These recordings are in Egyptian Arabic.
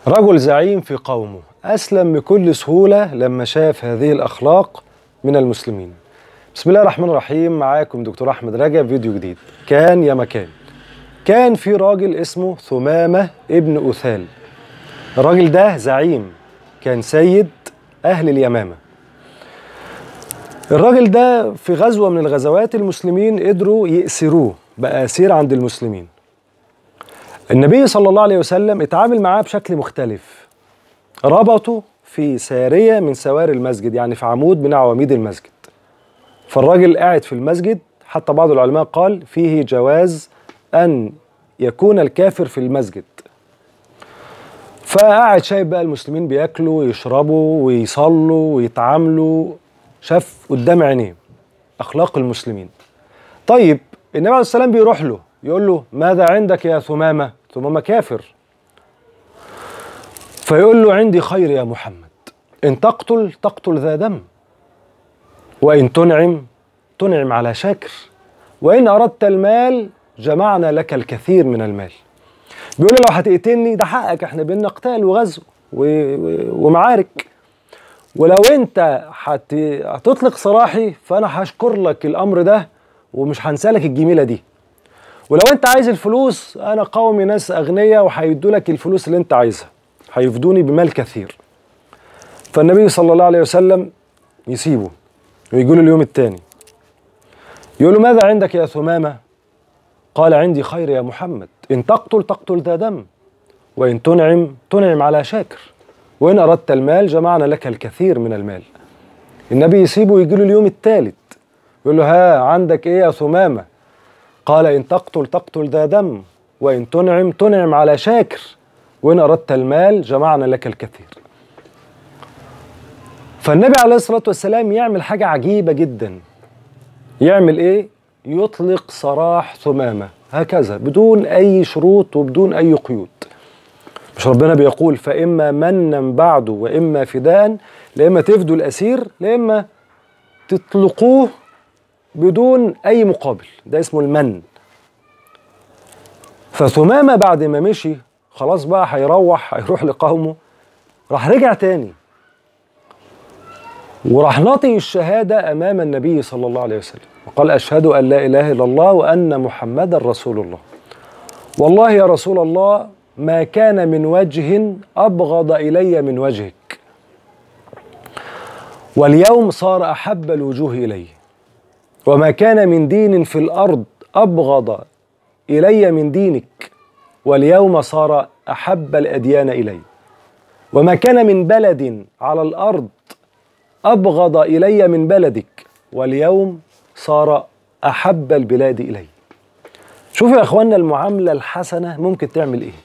رجل زعيم في قومه أسلم بكل سهولة لما شاف هذه الأخلاق من المسلمين بسم الله الرحمن الرحيم معاكم دكتور أحمد رجب فيديو جديد كان يا مكان كان في راجل اسمه ثمامة ابن أثال الراجل ده زعيم كان سيد أهل اليمامة الراجل ده في غزوة من الغزوات المسلمين قدروا يأسروه بقى أسير عند المسلمين النبي صلى الله عليه وسلم اتعامل معاه بشكل مختلف ربطه في سارية من سواري المسجد يعني في عمود من عواميد المسجد فالراجل قاعد في المسجد حتى بعض العلماء قال فيه جواز أن يكون الكافر في المسجد فقاعد شايف بقى المسلمين بياكلوا ويشربوا ويصلوا ويتعاملوا شاف قدام عينيه اخلاق المسلمين طيب النبي عليه السلام بيروح له يقول له ماذا عندك يا ثمامه ثمامه كافر فيقول له عندي خير يا محمد ان تقتل تقتل ذا دم وان تنعم تنعم على شاكر وان اردت المال جمعنا لك الكثير من المال بيقول له لو هتقتلني ده حقك احنا بينا قتال وغزو و... و... ومعارك ولو انت حت... هتطلق سراحي فانا هشكر لك الامر ده ومش هنسالك الجميله دي ولو انت عايز الفلوس انا قومي ناس اغنياء وهيدوا لك الفلوس اللي انت عايزها هيفدوني بمال كثير فالنبي صلى الله عليه وسلم يسيبه ويجي له اليوم الثاني يقول له ماذا عندك يا ثمامه قال عندي خير يا محمد ان تقتل تقتل ذا دم وان تنعم تنعم على شاكر وإن أردت المال جمعنا لك الكثير من المال النبي يسيبه يجي له اليوم الثالث يقول له ها عندك إيه يا ثمامة قال إن تقتل تقتل ذا دم وإن تنعم تنعم على شاكر وإن أردت المال جمعنا لك الكثير فالنبي عليه الصلاة والسلام يعمل حاجة عجيبة جدا يعمل إيه؟ يطلق سراح ثمامة هكذا بدون أي شروط وبدون أي قيود مش ربنا بيقول فإما منا بعد وإما فداء لإما تفدوا الأسير لإما تطلقوه بدون أي مقابل ده اسمه المن فثمامة بعد ما مشي خلاص بقى هيروح هيروح لقومه راح رجع تاني وراح نطي الشهادة أمام النبي صلى الله عليه وسلم وقال أشهد أن لا إله إلا الله وأن محمدا رسول الله والله يا رسول الله ما كان من وجه أبغض إلي من وجهك واليوم صار أحب الوجوه إلي وما كان من دين في الأرض أبغض إلي من دينك واليوم صار أحب الأديان إلي وما كان من بلد على الأرض أبغض إلي من بلدك واليوم صار أحب البلاد إلي شوفوا يا إخواننا المعاملة الحسنة ممكن تعمل إيه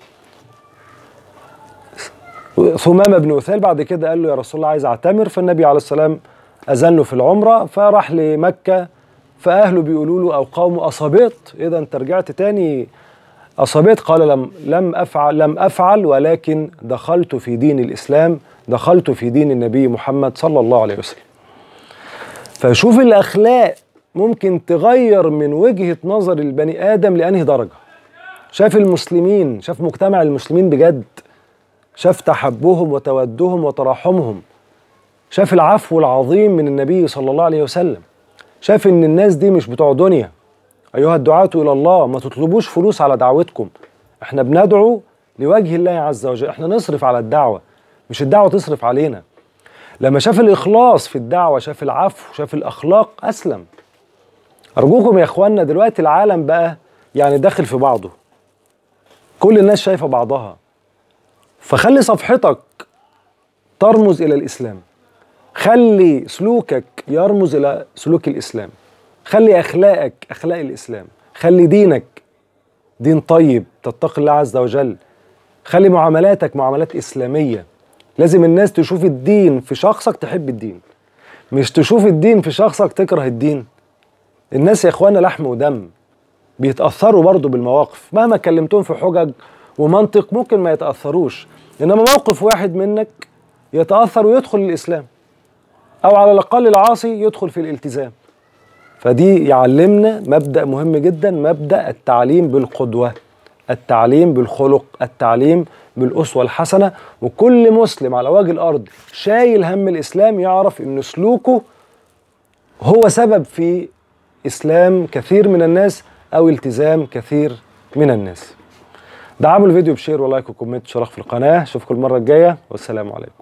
ثمامه بن أثال بعد كده قال له يا رسول الله عايز اعتمر فالنبي عليه السلام اذن له في العمره فراح لمكه فاهله بيقولوا له او قومه اصابت اذا انت رجعت تاني اصابت قال لم لم افعل لم افعل ولكن دخلت في دين الاسلام دخلت في دين النبي محمد صلى الله عليه وسلم فشوف الاخلاق ممكن تغير من وجهه نظر البني ادم لانهي درجه شاف المسلمين شاف مجتمع المسلمين بجد شاف تحبهم وتودهم وتراحمهم شاف العفو العظيم من النبي صلى الله عليه وسلم شاف ان الناس دي مش بتوع دنيا ايها الدعاة الى الله ما تطلبوش فلوس على دعوتكم احنا بندعو لوجه الله عز وجل احنا نصرف على الدعوة مش الدعوة تصرف علينا لما شاف الاخلاص في الدعوة شاف العفو شاف الاخلاق اسلم ارجوكم يا اخواننا دلوقتي العالم بقى يعني داخل في بعضه كل الناس شايفة بعضها فخلي صفحتك ترمز الى الاسلام خلي سلوكك يرمز الى سلوك الاسلام خلي اخلاقك اخلاق الاسلام خلي دينك دين طيب تتقي الله عز وجل خلي معاملاتك معاملات اسلاميه لازم الناس تشوف الدين في شخصك تحب الدين مش تشوف الدين في شخصك تكره الدين الناس يا اخوانا لحم ودم بيتاثروا برضه بالمواقف مهما كلمتهم في حجج ومنطق ممكن ما يتاثروش انما موقف واحد منك يتاثر ويدخل الاسلام او على الاقل العاصي يدخل في الالتزام فدي يعلمنا مبدا مهم جدا مبدا التعليم بالقدوه التعليم بالخلق التعليم بالأسوة الحسنة وكل مسلم على وجه الأرض شايل هم الإسلام يعرف أن سلوكه هو سبب في إسلام كثير من الناس أو التزام كثير من الناس دعموا الفيديو بشير ولايك وكومنت وشرح في القناة اشوفكم المرة الجاية والسلام عليكم